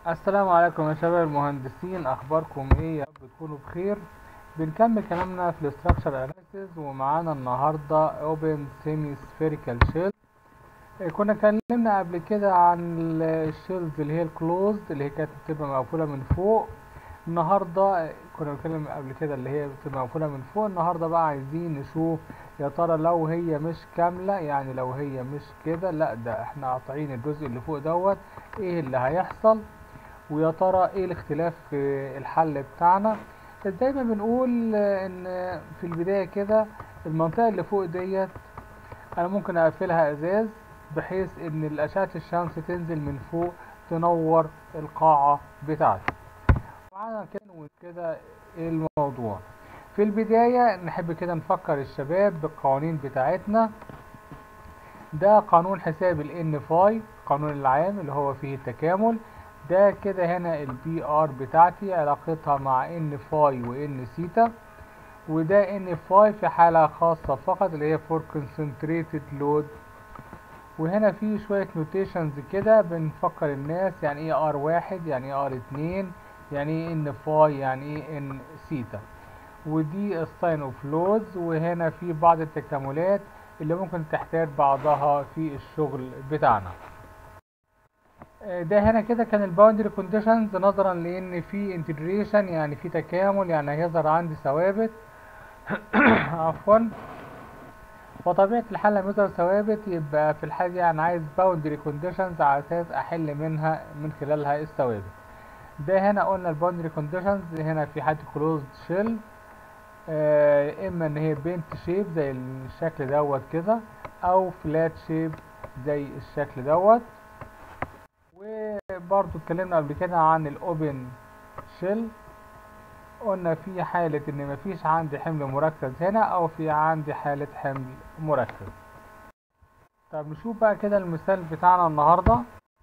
السلام عليكم يا شباب المهندسين اخباركم ايه يا رب تكونوا بخير بنكمل كلامنا في الاستراكشر اناليسيز ومعانا النهارده اوبن سيمي سفيريكال شيل كنا اتكلمنا قبل كده عن الشيلز اللي هي الكلوزد اللي هي كانت بتبقى مقفوله من فوق النهارده كنا بنتكلم قبل كده اللي هي بتبقى مقفوله من فوق النهارده بقى عايزين نشوف يا ترى لو هي مش كامله يعني لو هي مش كده لا ده احنا قاطعين الجزء اللي فوق دوت ايه اللي هيحصل ويا ترى ايه الاختلاف في الحل بتاعنا دايما بنقول ان في البداية كده المنطقة اللي فوق ديت انا ممكن اقفلها ازاز بحيث ان الاشعة الشمس تنزل من فوق تنور القاعة بتاعتي معانا كده وكده الموضوع في البداية نحب كده نفكر الشباب بالقوانين بتاعتنا ده قانون حساب ال N فاي القانون العام اللي هو فيه التكامل ده كده هنا البي ار بتاعتي علاقتها مع ان فاي وان سيتا وده ان فاي في حالة خاصة فقط اللي هي فور concentrated load وهنا في شوية نوتيشنز كده بنفكر الناس يعني ايه ار واحد يعني ايه ار اتنين يعني ايه ان فاي يعني ايه ان سيتا ودي الساين اوف لودز وهنا في بعض التكاملات اللي ممكن تحتاج بعضها في الشغل بتاعنا ده هنا كده كان الباوندري كونديشنز نظرا لان في انتجريشن يعني في تكامل يعني هيظهر عندي ثوابت عفوا فطبيعة الحل لما يظهر ثوابت يبقى في الحالة دي انا عايز باوندري كونديشنز على اساس احل منها من خلالها الثوابت ده هنا قلنا الباوندري كونديشنز هنا في حالة كلوزد شيل آه اما ان هي بنت شيب زي الشكل دوت كده او فلات شيب زي الشكل دوت وبرضو اتكلمنا قبل كده عن الاوبن شيل قلنا في حالة ان مفيش عندي حمل مركز هنا او في عندي حالة حمل مركز طب نشوف بقى كده المثال بتاعنا النهاردة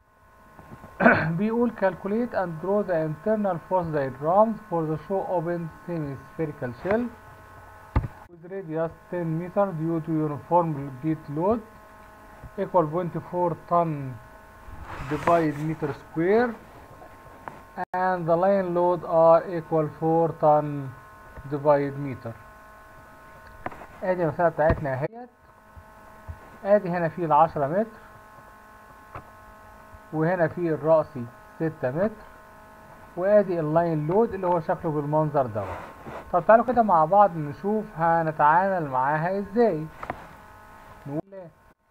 بيقول calculate and draw the internal force diagrams for the show open semi-spherical shell with radius 10 meter due to uniform gate load equal 0.4 ton divide meter square and the line load are equal 4 ton divide meter ادي المسألة بتاعتنا اهيت ادي هنا في العشرة متر وهنا في الرأسي ستة متر وادي اللاين لود اللي هو شكله بالمنظر دوت طب تعالوا كده مع بعض نشوف هنتعامل معاها ازاي نقول ايه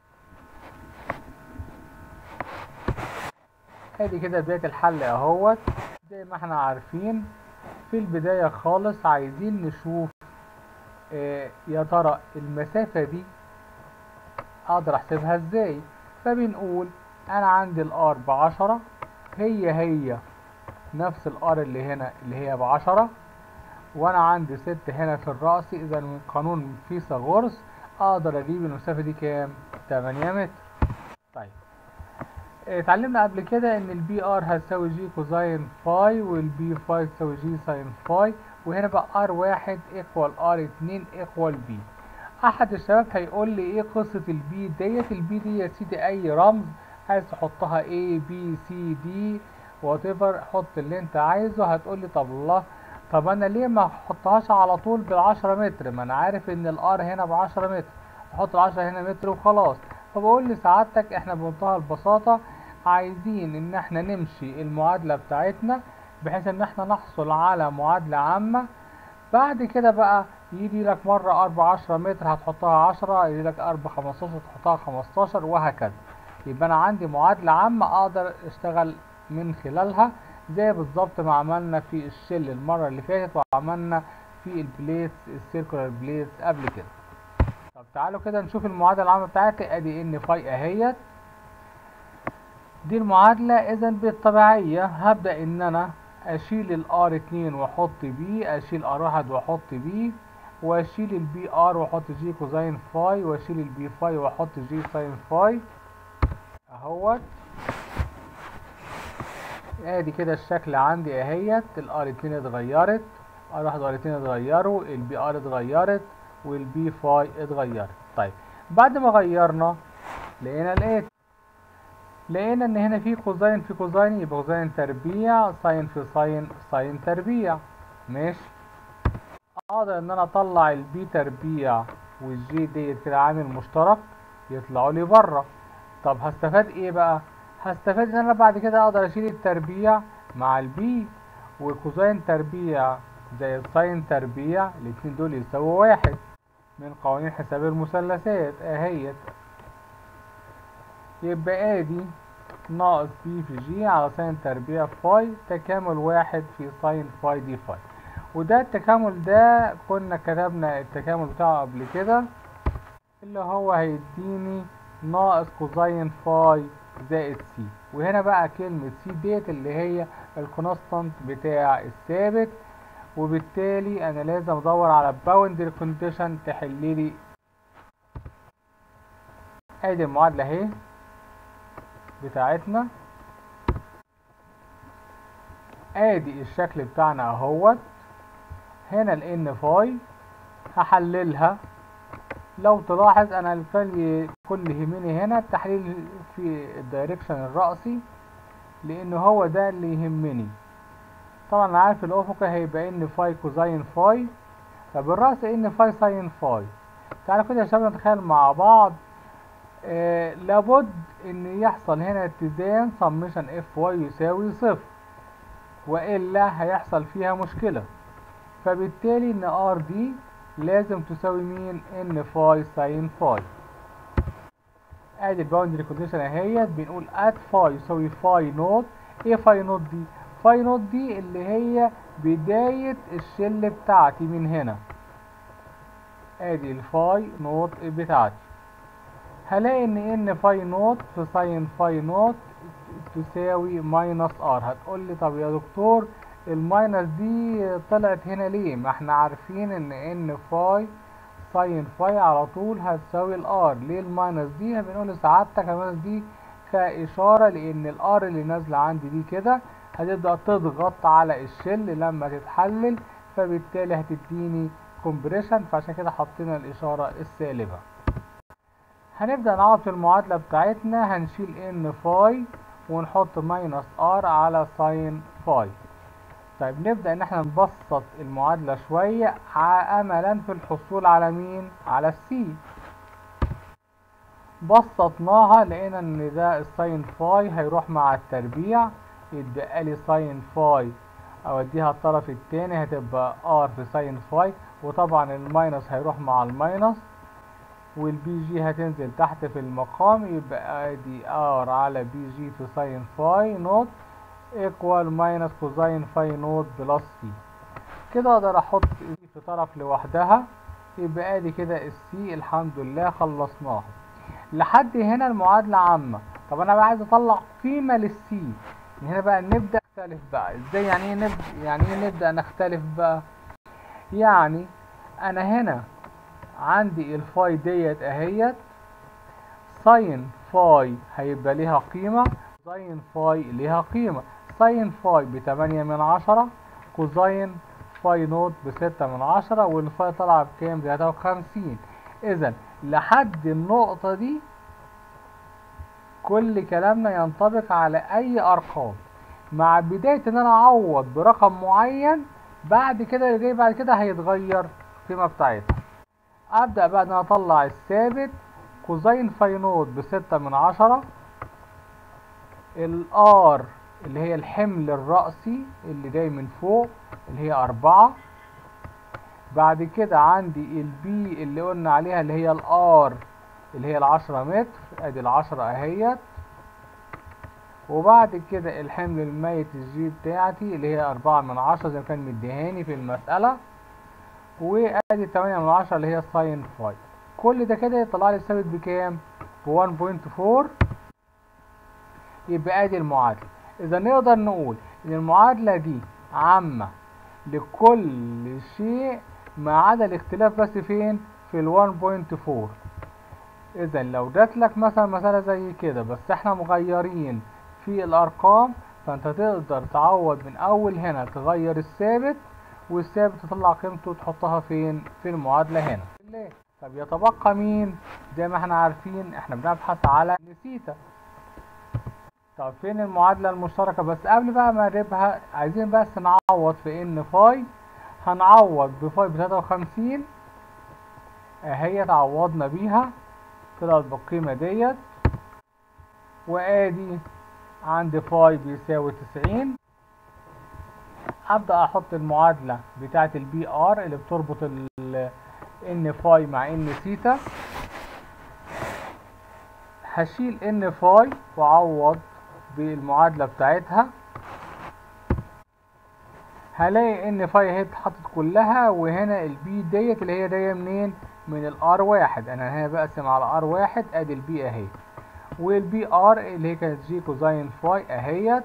ادي كده بداية الحل اهوت زي ما احنا عارفين في البداية خالص عايزين نشوف اه يا ترى المسافة دي اقدر احسبها ازاي فبنقول انا عندي الار بعشرة هي هي نفس الار اللي هنا اللي هي بعشرة وانا عندي ست هنا في الرأس اذا من قانون فيثاغورس اقدر اجيب المسافة دي كام تمانية متر طيب اتعلمنا قبل كده ان البي ار هتساوي جي كوزاين فاي والبي فاي تساوي جي ساين فاي وهنا بقى ار واحد ايكوال ار اتنين ايكوال بي احد الشباب هيقول لي ايه قصة البي ديت البي دي يا سيدي اي رمز عايز تحطها A B C D whatever حط اللي انت عايزه هتقول لي طب الله طب انا ليه ما احطهاش على طول بالعشرة متر ما انا عارف ان الار هنا بعشرة متر احط العشرة هنا متر وخلاص فبقول لي سعادتك احنا بمنتهى البساطة عايزين ان احنا نمشي المعادلة بتاعتنا بحيث ان احنا نحصل على معادلة عامة بعد كده بقى يجي لك مرة اربع عشرة متر هتحطها عشرة يجي لك اربع خمستاشر تحطها خمستاشر وهكذا يبقى انا عندي معادلة عامة اقدر اشتغل من خلالها زي بالظبط ما عملنا في الشل المرة اللي فاتت وعملنا في البليتس السيركولار بليتس قبل كده طب تعالوا كده نشوف المعادلة العامة بتاعتي ادي ان فاي اهيت دي المعادلة اذا بالطبيعية هبدأ ان انا اشيل الار اتنين واحط بي اشيل ار واحد واحط بي واشيل البي ار واحط جي كوزاين فاي واشيل البي فاي واحط جي ساين فاي اهوت ادي كده الشكل عندي اهيت الار اتنين اتغيرت ار واحد وار اتنين اتغيروا البي ار اتغيرت والبي فاي اتغيرت طيب بعد ما غيرنا لقينا الاتي لقينا ان هنا في كوزين في كوزين يبقى كوزين تربيع ساين في ساين ساين تربيع ماشي اقدر ان انا اطلع البي تربيع والجي ديت كده عامل مشترك يطلعوا لي بره طب هستفاد ايه بقى هستفاد ان انا بعد كده اقدر اشيل التربيع مع البي وكوزين تربيع زي الساين تربيع الاتنين دول يساووا واحد من قوانين حساب المثلثات اهيت يبقى ادي ناقص بي في جي على ساين تربيع فاي تكامل واحد في ساين فاي دي فاي وده التكامل ده كنا كتبنا التكامل بتاعه قبل كده اللي هو هيديني ناقص كوزين فاي زائد سي وهنا بقى كلمة سي ديت اللي هي الكونستانت بتاع الثابت وبالتالي انا لازم ادور على باوندري كونديشن تحللي ادي المعادلة اهي بتاعتنا ادي الشكل بتاعنا اهوت هنا الان فاي هحللها لو تلاحظ انا الفرق كل يهمني هنا التحليل في الدايركشن الرأسي لان هو ده اللي يهمني طبعا انا عارف الافقي هيبقى ان فاي كوزين فاي طب الرأس ان فاي ساين فاي تعالوا كده يا شباب نتخيل مع بعض آه لابد ان يحصل هنا اتزان سميشن اف واي يساوي صفر والا هيحصل فيها مشكلة فبالتالي ان ار دي لازم تساوي مين ان فاي ساين فاي ادي الباوندري كونديشن اهيت بنقول ات فاي يساوي فاي نوت ايه فاي نوت دي فاي نوت دي اللي هي بداية الشل بتاعتي من هنا ادي الفاي نوت بتاعتي هلاقي ان ان فاي نوت في ساين فاي نوت تساوي ماينس ار هتقول لي طب يا دكتور الماينس دي طلعت هنا ليه ما احنا عارفين ان ان فاي ساين فاي على طول هتساوي الار ليه الماينس دي بنقول لسعادتك الماينس دي كإشارة لأن الار اللي نازلة عندي دي كده هتبدأ تضغط على الشل لما تتحلل فبالتالي هتديني كومبريشن فعشان كده حطينا الإشارة السالبة هنبدأ نعوض في المعادلة بتاعتنا هنشيل ان فاي ونحط ماينس ار على ساين فاي طيب نبدأ ان احنا نبسط المعادلة شوية املا في الحصول على مين على السي بسطناها لقينا ان ده الساين فاي هيروح مع التربيع يتبقى لي ساين فاي اوديها الطرف التاني هتبقى ار في ساين فاي وطبعا الماينس هيروح مع الماينس والبي جي هتنزل تحت في المقام يبقى ادي ار على بي جي في ساين فاي نوت ايكوال ماينس كوزين فاي نوت بلس سي كده اقدر احط دي في طرف لوحدها يبقى ادي كده السي الحمد لله خلصناها لحد هنا المعادلة عامة طب انا بقى عايز اطلع قيمة للسي من هنا بقى نبدأ نختلف بقى ازاي يعني ايه نبدأ يعني ايه نبدأ نختلف بقى يعني انا هنا عندي الفاي ديت اهيت ساين فاي هيبقى ليها قيمة ساين فاي ليها قيمة ساين فاي بتمانية من عشرة كوزين فاي نوت بستة من عشرة والفاي طالعة بكام بتلاتة وخمسين اذا لحد النقطة دي كل كلامنا ينطبق على اي ارقام مع بداية ان انا اعوض برقم معين بعد كده اللي جاي بعد كده هيتغير القيمة بتاعتها ابدأ بقى ان انا اطلع الثابت كوزين فاي نوت بستة من عشرة الار اللي هي الحمل الرأسي اللي جاي من فوق اللي هي أربعة بعد كده عندي البي اللي قلنا عليها اللي هي الار اللي هي العشرة متر ادي العشرة اهيت وبعد كده الحمل الميت الجي بتاعتي اللي هي أربعة من عشرة زي ما كان مديهاني في المسألة وادي تمانية من عشرة اللي هي ساين فاي كل ده كده يطلع لي الثابت بكام؟ ب 1.4 يبقى ادي المعادلة اذا نقدر نقول ان المعادلة دي عامة لكل شيء ما عدا الاختلاف بس فين في ال 1.4 اذا لو جات لك مثلا مسألة زي كده بس احنا مغيرين في الارقام فانت تقدر تعوض من اول هنا تغير الثابت والثابت تطلع قيمته تحطها فين في المعادلة هنا ليه؟ طب يتبقى مين زي ما احنا عارفين احنا بنبحث على نسيتا طب فين المعادلة المشتركة بس قبل بقى ما نجيبها عايزين بس نعوض في ان فاي هنعوض بفاي بتلاتة وخمسين اهي تعوضنا بيها طلعت بالقيمة ديت وادي عندي فاي بيساوي تسعين ابدا احط المعادله بتاعه البي ار اللي بتربط ال ان فاي مع ان سيتا هشيل ان فاي واعوض بالمعادله بتاعتها هلاقي ان فاي اهي اتحطت كلها وهنا البي ديت اللي هي جايه منين من الار واحد انا هنا بقسم على ار واحد ادي البي اهي والبي ار اللي هي كانت جي كوزاين فاي اهيت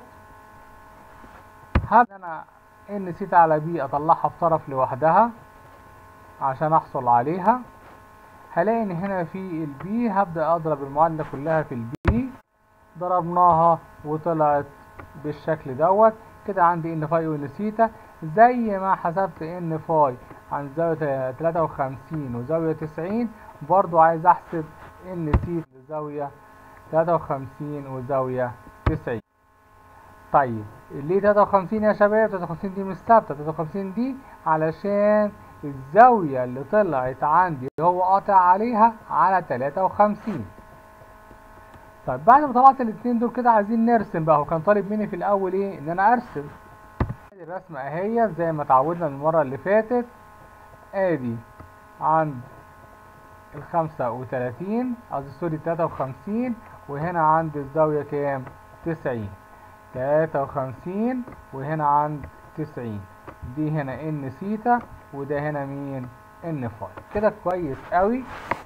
هبدا انا ان سيتا على بي اطلعها في طرف لوحدها عشان احصل عليها هلاقي ان هنا في البي هبدا اضرب المعادله كلها في البي ضربناها وطلعت بالشكل دوت كده عندي ان فاي وان سيتا زي ما حسبت ان فاي عن زاوية تلاتة وخمسين وزاوية تسعين برضو عايز احسب ان سيتا لزاوية تلاتة وخمسين وزاوية تسعين طيب ليه تلاتة وخمسين يا شباب تلاتة وخمسين دي مش ثابتة تلاتة وخمسين دي علشان الزاوية اللي طلعت عندي هو قاطع عليها على تلاتة وخمسين طيب بعد ما طلعت الاتنين دول كده عايزين نرسم بقى هو كان طالب مني في الاول ايه ان انا ارسم ادي الرسمة اهي زي ما اتعودنا المرة اللي فاتت ادي عند الخمسة وتلاتين قصدي سوري تلاتة وخمسين وهنا عند الزاوية كام تسعين تلاتة وخمسين وهنا عند تسعين دي هنا ان سيتا وده هنا مين ان فاي كده كويس قوي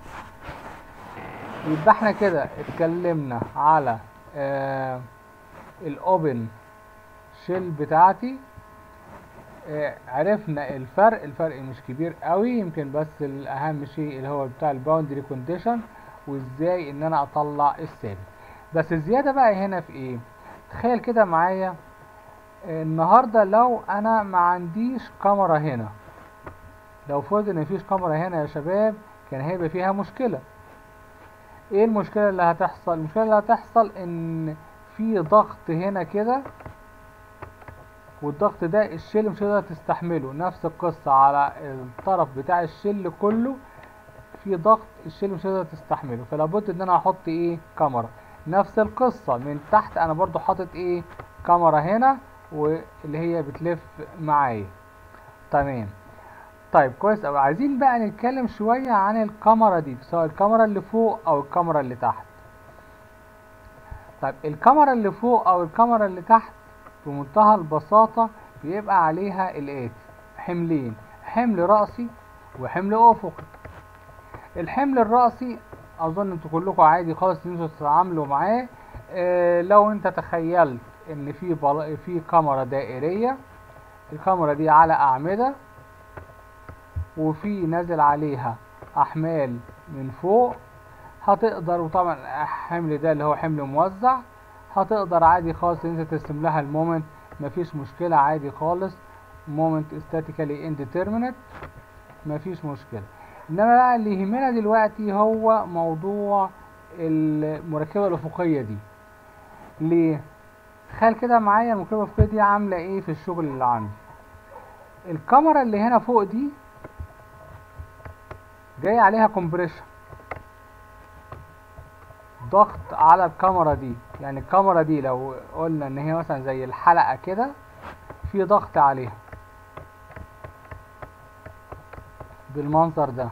يبقى احنا كده اتكلمنا على آه الاوبن شيل بتاعتي آه عرفنا الفرق الفرق مش كبير قوي يمكن بس الاهم شيء اللي هو بتاع الباوندري كونديشن وازاي ان انا اطلع الثابت بس الزياده بقى هنا في ايه تخيل كده معايا آه النهارده لو انا ما عنديش كاميرا هنا لو فرض ان مفيش كاميرا هنا يا شباب كان هيبقى فيها مشكله ايه المشكله اللي هتحصل المشكله اللي هتحصل ان في ضغط هنا كده والضغط ده الشل مش هتقدر تستحمله نفس القصه على الطرف بتاع الشل كله في ضغط الشل مش هتقدر تستحمله فلابد ان انا احط ايه كاميرا نفس القصه من تحت انا برضو حاطط ايه كاميرا هنا واللي هي بتلف معايا تمام طيب كويس أوي عايزين بقى نتكلم شوية عن الكاميرا دي سواء الكاميرا اللي فوق أو الكاميرا اللي تحت طيب الكاميرا اللي فوق أو الكاميرا اللي تحت بمنتهى البساطة بيبقى عليها الآتي حملين حمل رأسي وحمل أفقي الحمل الرأسي أظن انتوا كلكم عادي خالص ان انتوا تتعاملوا معاه اه لو انت تخيلت ان في بل... في كاميرا دائرية الكاميرا دي على أعمدة وفي نازل عليها احمال من فوق هتقدر وطبعا الحمل ده اللي هو حمل موزع هتقدر عادي خالص ان انت ترسم لها المومنت مفيش مشكلة عادي خالص مومنت statically indeterminate مفيش مشكلة انما بقى اللي يهمنا دلوقتي هو موضوع المركبة الافقية دي ليه تخيل كده معايا المركبة الافقية دي عاملة ايه في الشغل اللي عندي الكاميرا اللي هنا فوق دي جاي عليها كومبريشن ضغط على الكاميرا دي يعني الكاميرا دي لو قلنا ان هي مثلا زي الحلقة كده في ضغط عليها بالمنظر ده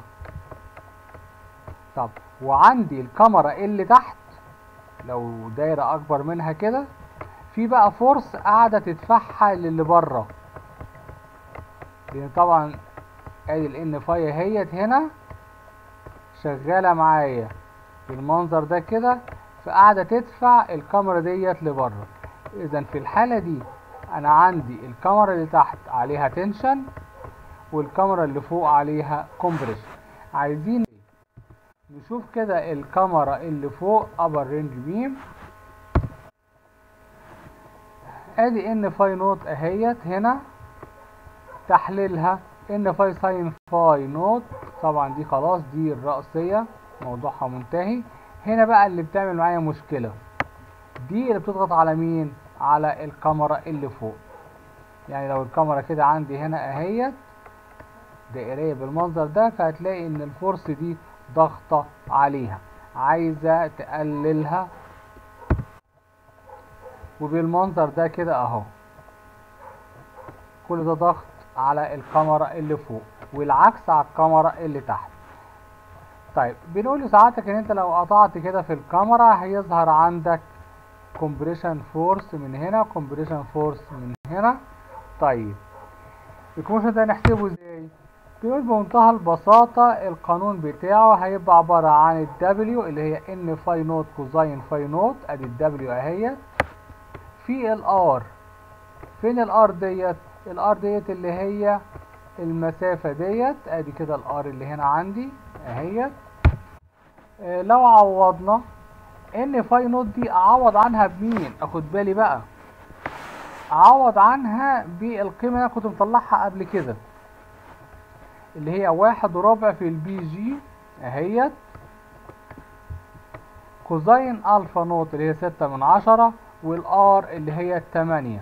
طب وعندي الكاميرا اللي تحت لو دايرة اكبر منها كده في بقى فورس قاعدة تدفعها للي بره لان طبعا ادي الان فاي اهيت هنا شغالة معايا بالمنظر ده كده فقاعدة تدفع الكاميرا ديت لبره اذا في الحالة دي انا عندي الكاميرا اللي تحت عليها تنشن والكاميرا اللي فوق عليها كومبريشن عايزين نشوف كده الكاميرا اللي فوق ابر رينج بيم ادي ان فاي نوت اهيت هنا تحليلها ان فاي ساين فاي نوت طبعا دي خلاص دي الرأسية موضوعها منتهي هنا بقى اللي بتعمل معايا مشكلة دي اللي بتضغط على مين على الكاميرا اللي فوق يعني لو الكاميرا كده عندي هنا اهيت دائرية بالمنظر ده فهتلاقي ان الفورس دي ضغطة عليها عايزة تقللها وبالمنظر ده كده اهو كل ده ضغط على الكاميرا اللي فوق والعكس على الكاميرا اللي تحت طيب بنقول لساعتك ان انت لو قطعت كده في الكاميرا هيظهر عندك كومبريشن فورس من هنا كومبريشن فورس من هنا طيب الكومبريشن ده نحسبه ازاي بيقول بمنتهى البساطة القانون بتاعه هيبقى عبارة عن ال W اللي هي ان فاي نوت كوزين فاي نوت ادي ال W اهيت في ال R فين ال R ديت ال R ديت اللي هي المسافة ديت ادي كده ال R اللي هنا عندي اهيت اه لو عوضنا ان فاي نوت دي اعوض عنها بمين اخد بالي بقى اعوض عنها بالقيمة اللي انا كنت مطلعها قبل كده اللي هي واحد ربع في البي جي اهيت كوزين الفا نوت اللي هي ستة من عشرة والار اللي هي التمانية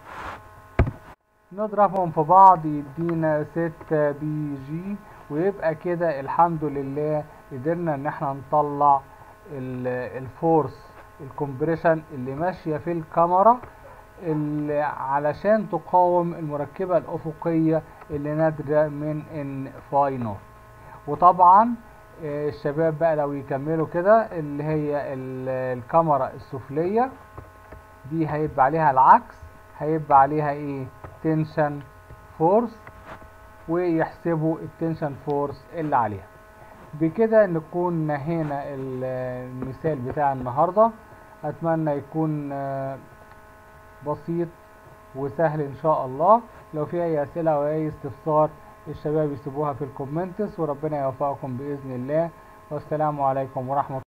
نضربهم في بعض يدينا ستة بي جي ويبقى كده الحمد لله قدرنا ان احنا نطلع الفورس الكمبريشن اللي ماشية في الكاميرا اللي علشان تقاوم المركبة الأفقية اللي نادرة من ان فاي نوت وطبعا الشباب بقى لو يكملوا كده اللي هي الكاميرا السفلية دي هيبقى عليها العكس هيبقى عليها ايه تنشن فورس ويحسبوا التنشن فورس اللي عليها بكده نكون نهينا المثال بتاع النهاردة اتمنى يكون بسيط وسهل ان شاء الله لو في اي اسئلة او اي استفسار الشباب يسيبوها في الكومنتس وربنا يوفقكم باذن الله والسلام عليكم ورحمة